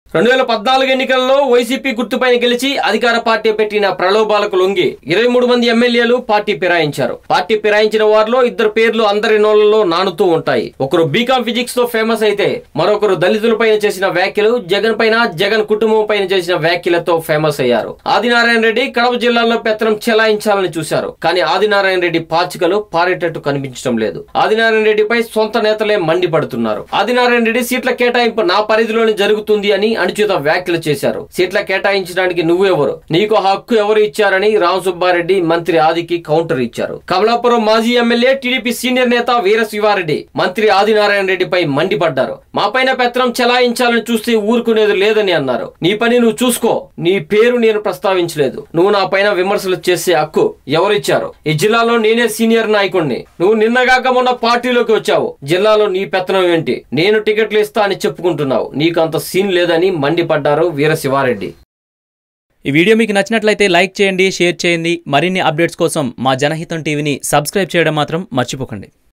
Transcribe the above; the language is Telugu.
రెండు వేల పద్నాలుగు ఎన్నికల్లో వైసీపీ గుర్తుపైన గెలిచి అధికార పార్టీ పెట్టిన ప్రలోభాలకు లొంగి ఇరవై మూడు మంది ఎమ్మెల్యేలు పార్టీ ఫిరాయించారు పార్టీ ఫిరాయించిన వారిలో ఇద్దరు పేర్లు అందరి నోళ్లలో నానుతూ ఉంటాయి ఒకరు బీకాం ఫిజిక్స్ తో ఫేమస్ అయితే మరొకరు దళితులపైన చేసిన వ్యాఖ్యలు జగన్ పైన జగన్ కుటుంబం పైన చేసిన వ్యాఖ్యలతో ఫేమస్ అయ్యారు ఆదినారాయణ రెడ్డి కడప జిల్లాలో పెత్తనం చెలాయించాలని చూశారు కానీ ఆదినారాయణ రెడ్డి పాచికలు పారేటట్టు కనిపించడం లేదు ఆదినారాయణ రెడ్డిపై సొంత నేతలే మండిపడుతున్నారు ఆదినారాయణ రెడ్డి సీట్ల కేటాయింపు నా పరిధిలోనే జరుగుతుంది అని అనుచిత వ్యాఖ్యలు చేశారు సీట్ల కేటాయించడానికి నువ్వెవరు నీకు ఆ హక్కు ఎవరు ఇచ్చారని రామ్ సుబ్బారెడ్డి మంత్రి ఆదికి కౌంటర్ ఇచ్చారు కమలాపురం మాజీ ఎమ్మెల్యే టీడీపీ సీనియర్ నేత వీర శివారెడ్డి మంత్రి ఆదినారాయణ రెడ్డిపై మండిపడ్డారు మా పైన పెత్తనం చెలాయించాలని చూస్తే ఊరుకునేది లేదని అన్నారు నీ పని నువ్వు చూసుకో నీ పేరు నేను ప్రస్తావించలేదు నువ్వు నా పైన విమర్శలు చేసే హక్కు ఎవరిచ్చారు ఈ జిల్లాలో నేనే సీనియర్ నాయకుడిని నువ్వు నిన్నగాక మొన్న పార్టీలోకి వచ్చావు జిల్లాలో నీ పెత్తనం ఏంటి నేను టికెట్లు ఇస్తా అని చెప్పుకుంటున్నావు నీకు అంత సీన్ లేదని మండిపడ్డారు వీర శివారెడ్డి ఈ వీడియో మీకు నచ్చినట్లయితే లైక్ చేయండి షేర్ చేయండి మరిన్ని అప్డేట్స్ కోసం మా జనహితం టీవీని సబ్స్క్రైబ్ చేయడం మాత్రం మర్చిపోకండి